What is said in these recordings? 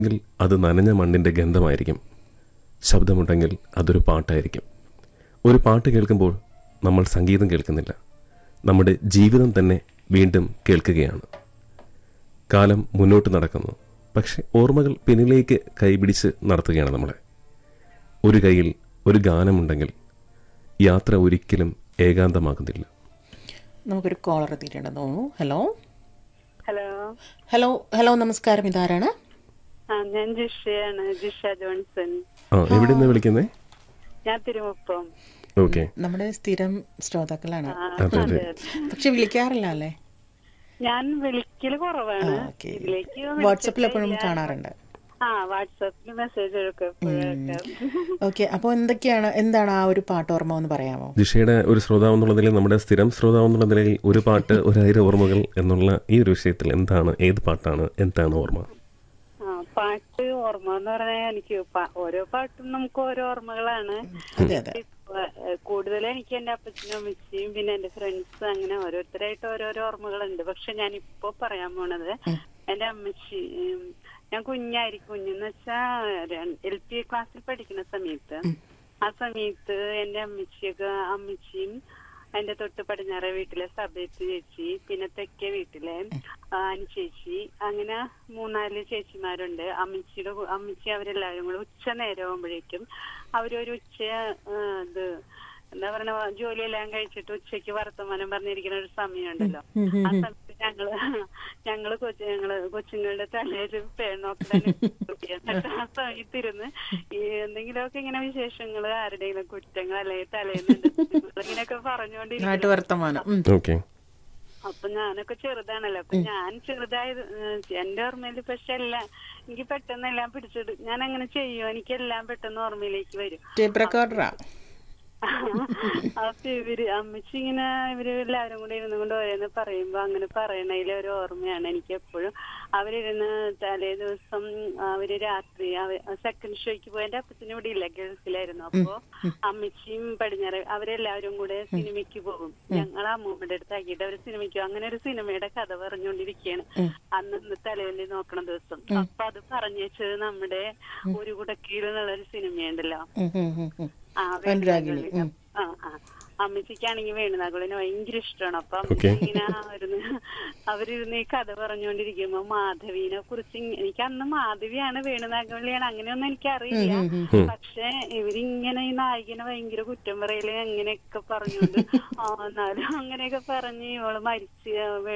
എങ്കിൽ അത് നനഞ്ഞ മണ്ണിൻ്റെ ഗന്ധമായിരിക്കും ശബ്ദമുണ്ടെങ്കിൽ അതൊരു പാട്ടായിരിക്കും ഒരു പാട്ട് കേൾക്കുമ്പോൾ നമ്മൾ സംഗീതം കേൾക്കുന്നില്ല നമ്മുടെ ജീവിതം തന്നെ വീണ്ടും കേൾക്കുകയാണ് കാലം മുന്നോട്ട് നടക്കുന്നു പക്ഷെ ഓർമ്മകൾ പിന്നിലേക്ക് കൈപിടിച്ച് നടത്തുകയാണ് നമ്മളെ ഒരു കയ്യിൽ ഒരു ഗാനമുണ്ടെങ്കിൽ യാത്ര ഒരിക്കലും ഏകാന്തമാകുന്നില്ല നമുക്കൊരു കോളർ എത്തിയിട്ടുണ്ടെന്ന് തോന്നുന്നു ഹലോ ഹലോ ഹലോ ഹലോ നമസ്കാരം ഇതാരാണ് ആ ഞാൻ ജിഷയാണ് ജിഷ ജോൺസൺ ആ എവിടെ നിന്ന് വിളിക്കുന്നേ ഞാൻ തിരുമുപ്പം ഓക്കെ നമ്മുടെ സ്ഥിരം ശ്രോതാക്കളാണ് ആ, അതെ അതെ അതെ, അതെ. പക്ഷെ വിളിക്കാറില്ല അല്ലേ ഞാൻ വിളിക്കല് കുറവാണ് ആ, okay. ഇതിലേക്ക് വാട്സപ്പിൽ എപ്പോഴും വിളിച്ചിട്ടില്ല. കാണാറുണ്ട് ആ വാട്സപ്പിൽ മെസ്സേജ് എടുക്കും എപ്പോഴൊക്കെ ഓക്കെ അപ്പോൾ എന്തൊക്കെയാണ് എന്താണ് ആ ഒരു പാട്ട് ഓർമ്മ എന്ന് പറയാമോ ജിഷയുടെ ഒരു ശ്രോതാവ് എന്നുള്ള നിലയിൽ നമ്മുടെ സ്ഥിരം ശ്രോതാവ് എന്നുള്ള നിലയിൽ ഒരു പാട്ട് ഒരായിരം ഓർമ്മകൾ എന്നുള്ള ഈ ഒരു വിഷയത്തിൽ എന്താണ് ഏത് പാട്ടാണ് എന്താണ് ഓർമ്മ ആ പാട്ട് ഓർമ്മ എന്ന് പറഞ്ഞാൽ എനിക്ക് പ- ഓരോ പാട്ടും നമുക്ക് ഓരോ ഓർമ്മകളാണ് അതെ അതെ കൂടുതൽ എനിക്ക് എന്റെ അപ്പച്ചനും അമ്മച്ചിയും പിന്നെ എന്റെ ഫ്രണ്ട്സ് അങ്ങനെ ഓരോരുത്തരായിട്ട് ഓരോരോ ഓർമ്മകളുണ്ട് പക്ഷെ ഞാൻ ഇപ്പൊ പറയാൻ പോണത് എന്റെ അമ്മച്ചി ഉം, ഞാൻ കുഞ്ഞായിരിക്കും കുഞ്ഞെന്ന് വെച്ചാ എൽ പി ക്ലാസ്സിൽ പഠിക്കുന്ന സമയത്ത് ആ സമയത്ത് എന്റെ അമ്മച്ചിയൊക്കെ അമ്മച്ചിയും എന്റെ തൊട്ട് പടിഞ്ഞാറ വീട്ടിലെ സബേത്ത് ചേച്ചി പിന്നെ തെക്കേ വീട്ടിലെ ആ, അനു ചേച്ചി അങ്ങനെ മൂന്നാല് ചേച്ചിമാരുണ്ട് അമ്മച്ചിയുടെ കു- അമ്മച്ചി അവരെല്ലാവരും കൂടെ ഉച്ച നേരം ആകുമ്പോഴേക്കും അവരൊരു ഉച്ച ആ, ഇത് എന്താ പറയണ ജോലിയെല്ലാം കഴിച്ചിട്ട് ഉച്ചയ്ക്ക് വർത്തമാനം പറഞ്ഞിരിക്കുന്ന ഒരു സമയമുണ്ടല്ലോ ആ സമയത്ത് ഞങ്ങള് ഞങ്ങള് കൊച്ചു ഞങ്ങള് കൊച്ചുങ്ങളുടെ തലയിൽ പേണോക്കാൻ എന്നിട്ട് ആ സമയത്ത് ഇരുന്ന് ഈ എന്തെങ്കിലുമൊക്കെ ഇങ്ങനെ വിശേഷങ്ങള് ആരുടെയെങ്കിലും കുറ്റങ്ങൾ അല്ലെങ്കിൽ തലേന്ന് ഇങ്ങനെയൊക്കെ പറഞ്ഞുകൊണ്ടിരിക്കും നാട്ടു വർത്തമാനം ഉം. ഓക്കെ അപ്പൊ ഞാനൊക്കെ ചെറുതാണല്ലോ അപ്പൊ ഞാൻ ചെറുതായത് ഏഹ്, എന്റെ ഓർമ്മയിൽ പക്ഷെ എല്ലാം എനിക്ക് പെട്ടെന്ന് എല്ലാം പിടിച്ചിട്ട് ഞാൻ അങ്ങനെ ചെയ്യും എനിക്ക് എല്ലാം പെട്ടെന്ന് ഓർമ്മയിലേക്ക് വരും ടേപ്പ് റെക്കോർഡറാ അപ്പൊ ഇവര് അമ്മച്ചി ഇങ്ങനെ ഇവര് എല്ലാവരും കൂടെ ഇരുന്ന് കൊണ്ട് ഓരോന്ന് പറയുമ്പോ അങ്ങനെ പറയണതിലെ ഒരു ഓർമ്മയാണ് എനിക്ക് എപ്പോഴും അവരിരുന്ന് തലേ ദിവസം അവര് രാത്രി സെക്കൻഡ് ഷോയ്ക്ക് പോയ എന്റെ അപ്പച്ചനും ഇവിടെ ഇല്ല ഗൾഫിലായിരുന്നു അപ്പൊ അമ്മച്ചിയും പടിഞ്ഞാറ് അവരെല്ലാവരും കൂടെ സിനിമയ്ക്ക് പോകും ഞങ്ങൾ അമ്മൂമ്മയുടെ അടുത്ത് ആക്കിയിട്ട് അവര് സിനിമയ്ക്ക് പോകും അങ്ങനെ ഒരു സിനിമയുടെ കഥ പറഞ്ഞുകൊണ്ടിരിക്കുകയാണ് അന്ന് തലേന്ന് നോക്കണ ദിവസം അപ്പൊ അത് പറഞ്ഞു വെച്ചത് നമ്മുടെ ഒരു കുടക്കീഴ് എന്നുള്ള ഒരു സിനിമയുണ്ടല്ലോ ഉം, ഉം, ഉം, ഉം. ആ, അനുരാഗിണി, ഉം. ആ, ആ. അമ്മച്ചിക്കാണെങ്കിൽ വേണുനാഗുളിനെ ഭയങ്കര ഇഷ്ടമാണ് അപ്പൊ അമ്മച്ചി ഇങ്ങനെ ഇരുന്ന് അവരിരുന്ന് ഈ കഥ പറഞ്ഞുകൊണ്ടിരിക്കുമ്പോ മാധവിനെ കുറിച്ച് ഇങ്- എനിക്ക് അന്ന് മാധവിയാണ് വേണുനാഗവള്ളിയാണ് അങ്ങനെയൊന്നും എനിക്കറിയില്ല പക്ഷെ ഇവരിങ്ങനെ ഈ നായികനെ ഭയങ്കര കുറ്റം പറയല് അങ്ങനെയൊക്കെ പറഞ്ഞുകൊണ്ട് ആ എന്നാലും അങ്ങനെയൊക്കെ പറഞ്ഞ് ഇവള് മരിച്ച്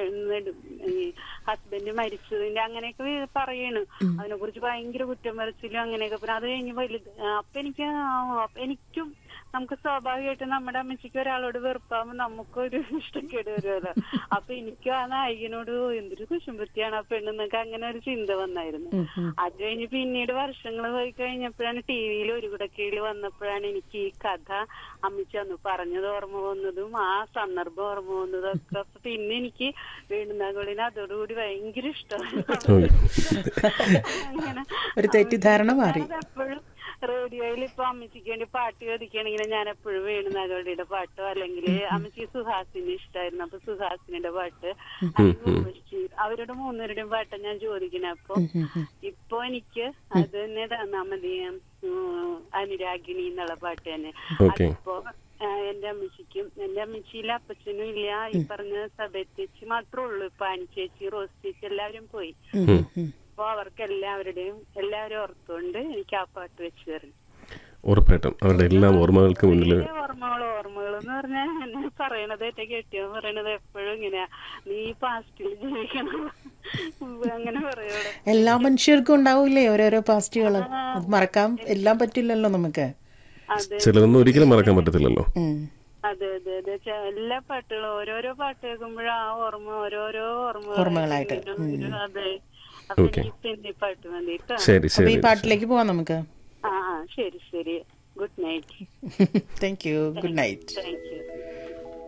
ഹസ്ബൻഡ് മരിച്ചതിന്റെ അങ്ങനെയൊക്കെ പറയണു അതിനെ കുറിച്ച് ഭയങ്കര കുറ്റം പറച്ചിലും അങ്ങനെയൊക്കെ പറഞ്ഞു അത് കഴിഞ്ഞ് വലുത് അപ്പൊ എനിക്ക് ആ, അപ്പൊ എനിക്കും നമുക്ക് സ്വാഭാവികമായിട്ടും നമ്മുടെ അമ്മച്ചിക്ക് ഒരാളോട് വെറുപ്പാകുമ്പോ നമുക്കൊരു ഇഷ്ടക്കേട് വരുമല്ലോ അപ്പൊ എനിക്കും ആ നായികനോട് "ഓ, എന്തൊരു കുശുമ്പത്തിയാണ് ആ പെണ്ണെന്നൊക്കെ അങ്ങനെ ഒരു ചിന്ത വന്നായിരുന്നു അത് കഴിഞ്ഞ് പിന്നീട് വർഷങ്ങൾ പോയി കഴിഞ്ഞപ്പോഴാണ് ടി വിയിൽ ഒരു കുടക്കീഴിൽ വന്നപ്പോഴാണ് എനിക്ക് ഈ കഥ അമ്മച്ചി അന്ന് പറഞ്ഞത് ഓർമ്മ വന്നതും ആ സന്ദർഭം ഓർമ്മ വന്നതും ഒക്കെ അപ്പൊ പിന്നെ എനിക്ക് വേണുനാഗോളിനെ അതോടുകൂടി ഭയങ്കര ഇഷ്ടമാണ് അങ്ങനെ ഒരു തെറ്റിദ്ധാരണ മാറി എപ്പോഴും റേഡിയോയിൽ ഇപ്പൊ അമ്മച്ചിക്ക് വേണ്ടി പാട്ട് ചോദിക്കുകയാണെങ്കിൽ ഞാൻ എപ്പോഴും വേണുനാഗവള്ളിയുടെ പാട്ടോ അല്ലെങ്കിൽ അമ്മച്ചി സുഹാസിന് ഇഷ്ടമായിരുന്നു അപ്പൊ സുഹാസിനിയുടെ പാട്ട് അല്ലെങ്കിൽ ഉർവശി അവരുടെ മൂന്നുപേരുടെയും പാട്ട് ഞാൻ ചോദിക്കണേ അപ്പൊ ഇപ്പൊ എനിക്ക് അത് തന്നെ തന്നാ മതി ഉം, അനുരാഗിണി എന്നുള്ള പാട്ട് തന്നെ ഓക്കെ അതിപ്പോ ആ, എന്റെ അമ്മച്ചിക്കും എന്റെ അമ്മച്ചിയിലെ അപ്പച്ചനും ഇല്ല ഈ പറഞ്ഞ സബേച്ചേച്ചി മാത്രമേ ഉള്ളൂ ഇപ്പൊ അനിച്ചേച്ചി റോസ് ചേച്ചി എല്ലാവരും പോയി ഉം, ഉം, ഉം. അപ്പൊ അവർക്ക് എല്ലാവരുടെയും എല്ലാവരും ഓർത്തുകൊണ്ട് എനിക്ക് ആ പാട്ട് വെച്ച് തരണം ഉറപ്പായിട്ടും അവരുടെ എല്ലാ ഓർമ്മകൾക്ക് മുന്നിൽ വലിയ ഓർമ്മകൾ ഓർമ്മകൾ എന്ന് പറഞ്ഞാൽ എന്നെ പറയണത് ഏറ്റവും കെട്ടിയോ പറയണത് എപ്പോഴും ഇങ്ങനെയാ നീ പാസ്റ്റിൽ ജീവിക്കണം അങ്ങനെ പറയോടെ എല്ലാ മനുഷ്യർക്കും ഉണ്ടാവില്ലേ ഓരോരോ പാസ്റ്റുകൾ അത് മറക്കാൻ എല്ലാം പറ്റില്ലല്ലോ നമുക്ക് അതെ ചിലതൊന്നും ഒരിക്കലും മറക്കാൻ പറ്റത്തില്ലല്ലോ ഉം. അതെ അതെ അതെ ചെ- എല്ലാ പാട്ടുകളും ഓരോരോ പാട്ട് കേൾക്കുമ്പോഴും ആ ഓർമ്മ ഓരോരോ ഓർമ്മ ഓർമ്മകളായിട്ട്. അതെ അപ്പൊ Okay. എനിക്ക് ഇപ്പൊ എന്ത് ഈ പാട്ട് മതി കേട്ടോ ശരി അപ്പൊ ഈ ശരി പാട്ടിലേക്ക് പോവാം നമുക്ക് ആ ആ ശരി ശരി good night thank you good night thank U